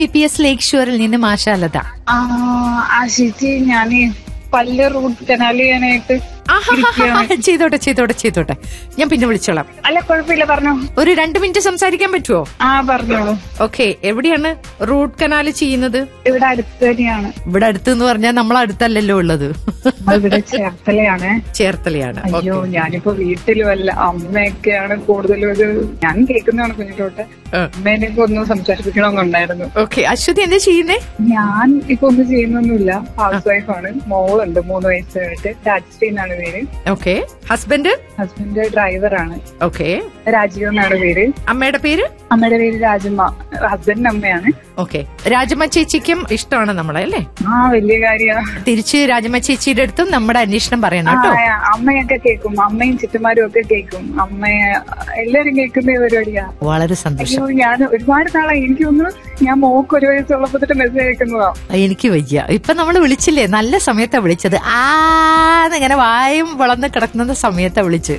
P P S lake ഷോറിൽ നിന്ന് മാഷാലത ആ ആ ചേച്ചി ഞാന് പല്ല് റൂട്ട് കനാൽ ചെയ്യാനായിട്ട് ഇരിക്കുകയാണ്. ചെയ്തോട്ടെ ചെയ്തോട്ടെ ചെയ്തോട്ടെ ഞാൻ പിന്നെ വിളിച്ചോളാം അല്ല കുഴപ്പമില്ല പറഞ്ഞോ ഒരു രണ്ട് മിനിറ്റ് സംസാരിക്കാൻ പറ്റുമോ ആ പറഞ്ഞോളൂ ഓക്കെ എവിടെയാണ് റൂട്ട് കനാല് ചെയ്യുന്നത് ഇവിടെ അടുത്ത് തന്നെയാണ് ഇവിടെ അടുത്ത് എന്ന് പറഞ്ഞാൽ നമ്മൾ അടുത്തല്ലല്ലോ ഉള്ളത് ഇവിടെ ചേർത്തലയാണ് ചേർത്തലയാണ് അയ്യോ ഞാനിപ്പോ വീട്ടിലും അല്ല അമ്മയൊക്കെയാണ് കൂടുതലും ഒരു ഞാൻ കേൾക്കുന്നതാണ് കുഞ്ഞിലോട്ട് അമ്മേനെയൊക്കെ ഒന്ന് സംസാരിപ്പിക്കണമെന്നുണ്ടായിരുന്നു ഓക്കെ അശ്വതി എന്താ ചെയ്യുന്നേ ഞാൻ ഇപ്പൊ ഒന്നും ചെയ്യുന്നൊന്നുമില്ല ഹൗസ് വൈഫാണ് മോളുണ്ട് മൂന്ന് വയസ്സായിട്ട് രാജശ്രീ എന്നാണ് പേര് ഓക്കെ ഹസ്ബൻഡ് ഹസ്ബൻഡ് ഡ്രൈവറാണ് ഓക്കെ രാജീവ് എന്നാണ് പേര് അമ്മയുടെ പേര് അമ്മയുടെ പേര് രാജമ്മ ഹസ്ബൻഡിന്റെ അമ്മയാണ് ഓക്കെ രാജമ്മ ചേച്ചിക്കും ഇഷ്ടമാണ് നമ്മളെ അല്ലേ ആ വലിയ കാര്യമാണ് തിരിച്ച് രാജമ്മ ചേച്ചിയുടെ അടുത്തും നമ്മുടെ അന്വേഷണം പറയണം കേട്ടോ അമ്മയൊക്കെ കേൾക്കും അമ്മയും ചുറ്റുമാരും ഒക്കെ കേൾക്കും അമ്മയെ എല്ലാരും കേൾക്കുന്ന പരിപാടിയാ വളരെ സന്തോഷം അയ്യോ ഞാൻ ഒരുപാട് നാളായി എനിക്ക് തോന്നുന്നു ഞാൻ മോക്ക് ഒരു വയസ്സുള്ളപ്പോ തൊട്ട് മെസ്സേജ് അയക്കുന്നതാ എനിക്ക് വയ്യ ഇപ്പൊ നമ്മൾ വിളിച്ചില്ലേ നല്ല സമയത്താ വിളിച്ചത് ആന്ന് ഇങ്ങനെ വായും വളർന്ന് കിടക്കുന്ന സമയത്താ വിളിച്ച്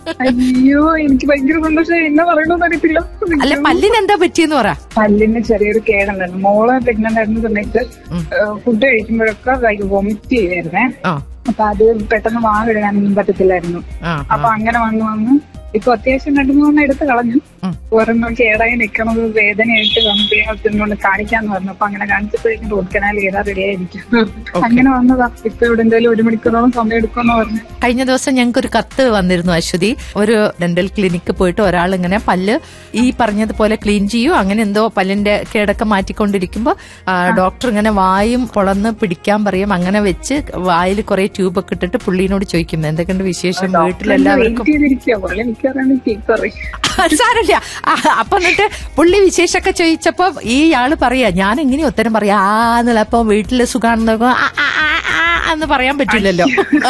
അയ്യോ എനിക്ക് ഭയങ്കര സന്തോഷം എന്നാ പറയണമെന്ന് അറിയത്തില്ല അല്ല പല്ലിന് എന്താ പറ്റിയെന്ന് പറ പല്ലിന് ചെറിയൊരു കേടുണ്ടായിരുന്നു മോള് പ്രഗ്നന്റ് ആയിരുന്ന സമയത്ത് ഫുഡ് കഴിക്കുമ്പോഴൊക്കെ വൊമിറ്റ് ചെയ്യുമായിരുന്നേ ആ അപ്പൊ അത് പെട്ടെന്ന് വാ വിടാനൊന്നും പറ്റത്തില്ലായിരുന്നു ആ അപ്പൊ അങ്ങനെ വന്ന് വന്ന് ഇപ്പൊ അത്യാവശ്യം രണ്ടു മൂന്നെണ്ണം എടുത്ത് കളഞ്ഞു ഉം. ഒരെണ്ണം കേടായി നിൽക്കണത് വേദനയായിട്ട് വന്നപ്പോ ഹസ്ബൻഡിനോട് കാണിക്കാന്ന് പറഞ്ഞു അപ്പൊ അങ്ങനെ കാണിച്ചപ്പോഴേക്കും റോഡ് കനാൽ ചെയ്താൽ റെഡി ആയിരിക്കും അങ്ങനെ വന്നതാ ഇപ്പൊ ഇവിടെ എന്തായാലും ഒരു മണിക്കൂറോളം സമയം എടുക്കുമെന്ന് പറഞ്ഞു കഴിഞ്ഞ ദിവസം ഞങ്ങൾക്ക് ഒരു കത്ത് വന്നിരുന്നു അശ്വതി ഒരു ഡെന്റൽ ക്ലിനിക്ക് പോയിട്ട് ഒരാൾ ഇങ്ങനെ പല്ല് ഈ പറഞ്ഞതുപോലെ ക്ലീൻ ചെയ്യൂ അങ്ങനെ എന്തോ പല്ലിന്റെ കേടൊക്കെ മാറ്റിക്കൊണ്ടിരിക്കുമ്പോ ആ, ഡോക്ടർ ഇങ്ങനെ വായും പൊളന്ന് പിടിക്കാൻ പറയും അങ്ങനെ വെച്ച് വായിൽ കുറെ ട്യൂബൊക്കെ ഇട്ടിട്ട് പുള്ളീനോട് ചോദിക്കും എന്തൊക്കെയുണ്ട് വിശേഷം വീട്ടിലെല്ലാവർക്കും വെയിറ്റ് ചെയ്തിരിക്കുക പോലെ എനിക്കറിയാൻ ടീച്ചർ സാരല്ല ആ, അപ്പൊ എന്നിട്ട് പുള്ളി വിശേഷമൊക്കെ ചോദിച്ചപ്പോ ഈ ആള് പറയാ ഞാൻ എങ്ങനെ ഉത്തരം പറയാ ആ എന്നുള്ള അപ്പൊ വീട്ടില് സുഖാണെന്ന് നോക്കുമ്പോ, ആ, ആ, ആ, ആ എന്ന് പറയാൻ പറ്റില്ലല്ലോ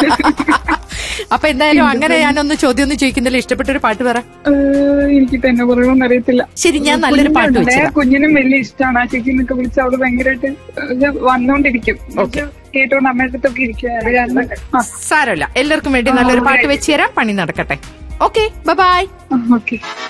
അപ്പൊ എന്തായാലും അങ്ങനെ ഞാനൊന്ന് ചോദ്യം ഒന്നും ചോദിക്കുന്നില്ല ഇഷ്ടപ്പെട്ട ഒരു പാട്ട് പറ എനിക്ക് തന്നെ പറയണമെന്ന് അറിയത്തില്ല ശരി ഞാൻ നല്ലൊരു പാട്ട് കുഞ്ഞുണ്ട്. വെച്ചുതരാം കുഞ്ഞിനും വലിയ ഇഷ്ടമാണ് ആ ചേച്ചി എന്നൊക്കെ വിളിച്ച് അവള് ഭയങ്കരമായിട്ട് ഇത് വന്നോണ്ടിരിക്കും കേട്ടോണ്ട് അമ്മയുടെ അടുത്തൊക്കെ ഇരിക്കുക അത് കാരണം ആ സാരമില്ല എല്ലാവർക്കും വേണ്ടി നല്ലൊരു പാട്ട് വെച്ച് തരാം പണി നടക്കട്ടെ ഓക്കെ ബൈ ഓക്കെ